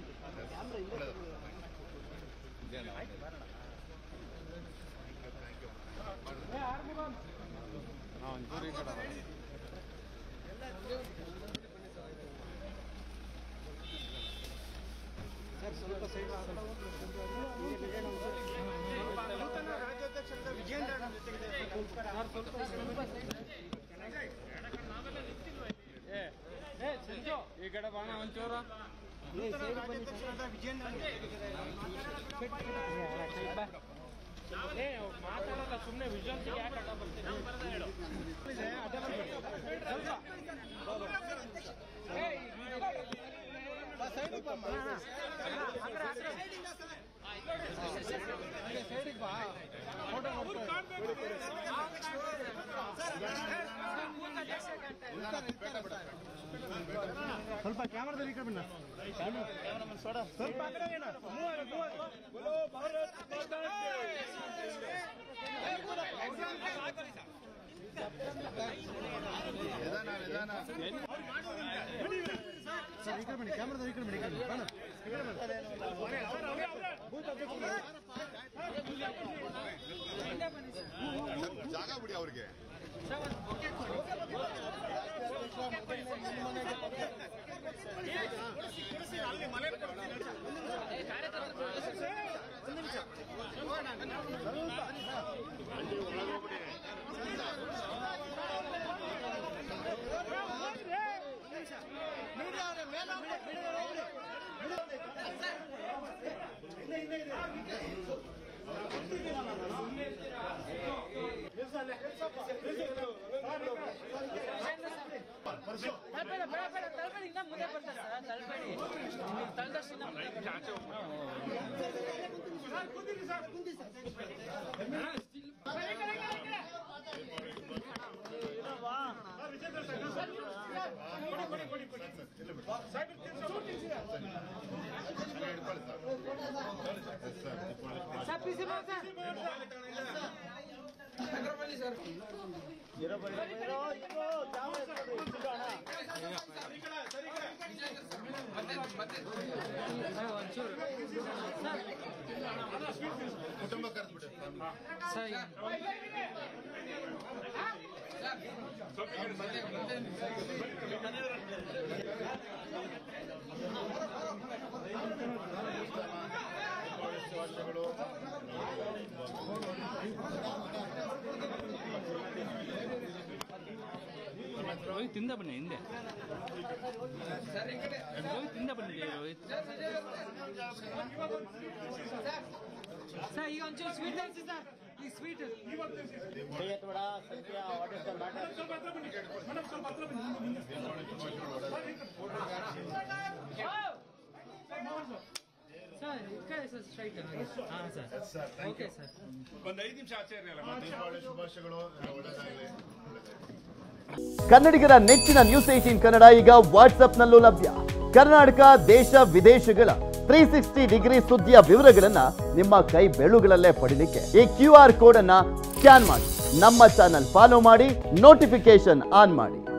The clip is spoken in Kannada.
ಈ ಕಡೆ ಬಾಣ ಒಂಚೂರು ಏ ಮಾತಾಡಲ್ಲ ಸುಮ್ಮನೆ ವಿಜುವಲ್ಸ್ ಯಾಕೆ ಅಡ್ಡ ಬರ್ತೀನಿ ಸ್ವಲ್ಪ ಕ್ಯಾಮರಾದಲ್ಲಿ ಈ ಕಡೆ ಬಣ್ಣ ಸ್ವಲ್ಪ ಆ ಕಡೆ ಏನ? ಸರ್ ಈ ಕಡೆ ಬನ್ನಿ ಕ್ಯಾಮರಾದಲ್ಲಿ ಈ ಕಡೆ ಬನ್ನಿ ಈ ಕಡೆ ಬನ್ನಿ. ಬಣ್ಣ. ಈ ಕಡೆ ಬನ್ನಿ. ಜಾಗ ಬಿಡಿ ಅವ್ರಿಗೆ ತಳ್ಬೇಡ ಬೇಡ ಬೇಡ ತಳ್ಬೇಡ ಇನ್ನ ಮುಂದೆ ಬರ್ತಾರೆ ಸರ್ ತಳ್ಬೇಡಿ ನೀವು ತಳ್ದಷ್ಟು ಇನ್ನ ಮುಂದೆ ಬರ್ತಾರೆ. ಸರ್ ಬಿಸಿ ಮಾಡಿ ಸರ್ ಕುಟುಂಬ ಕರೆದ್ಬಿಟ್ಟೆ ರೋಹಿತ್ ತಿಂದ ಬನ್ನಿ ಹಿಂದೆ ರೋಹಿತ್ ತಿಂದ ಬನ್ನಿ ರೋಹಿತ್ ಸರ್ ಈಗ ಒಂಚೂರು ಸ್ವೀಟ್ ಅನ್ಸಿ ಸರ್ ಈ ಸ್ವೀಟ್ ಸರ್ ಈ ಕಡೆ ಸರ್ ಸ್ಟ್ರೈಟ್ ಹಾಂ ಸರ್ ಓಕೆ ಸರ್ ಒಂದು ಐದು ನಿಮಿಷ ಆಚೆ ಇರಲಿಲ್ಲ ದೀಪಾವಳಿ ಶುಭಾಶಯಗಳು ಒಳ್ಳೆದಾಗಲಿ ಕನ್ನಡಿಗರ ನೆಚ್ಚಿನ ನ್ಯೂಸ್ ಏಟೀನ್ ಕನ್ನಡ ಈಗ ವಾಟ್ಸ್ಆಪ್ನಲ್ಲೂ ಲಭ್ಯ ಕರ್ನಾಟಕ ದೇಶ ವಿದೇಶಗಳ ತ್ರೀ ಸಿಕ್ಸ್ಟಿ ಡಿಗ್ರಿ ಸುದ್ದಿಯ ವಿವರಗಳನ್ನ ನಿಮ್ಮ ಕೈ ಬೆಳುಗಳಲ್ಲೇ ಪಡಿಲಿಕ್ಕೆ ಈ ಕ್ಯೂ ಆರ್ ಕೋಡ್ ಅನ್ನ ಸ್ಕ್ಯಾನ್ ಮಾಡಿ ನಮ್ಮ ಚಾನಲ್ ಫಾಲೋ ಮಾಡಿ ನೋಟಿಫಿಕೇಶನ್ ಆನ್ ಮಾಡಿ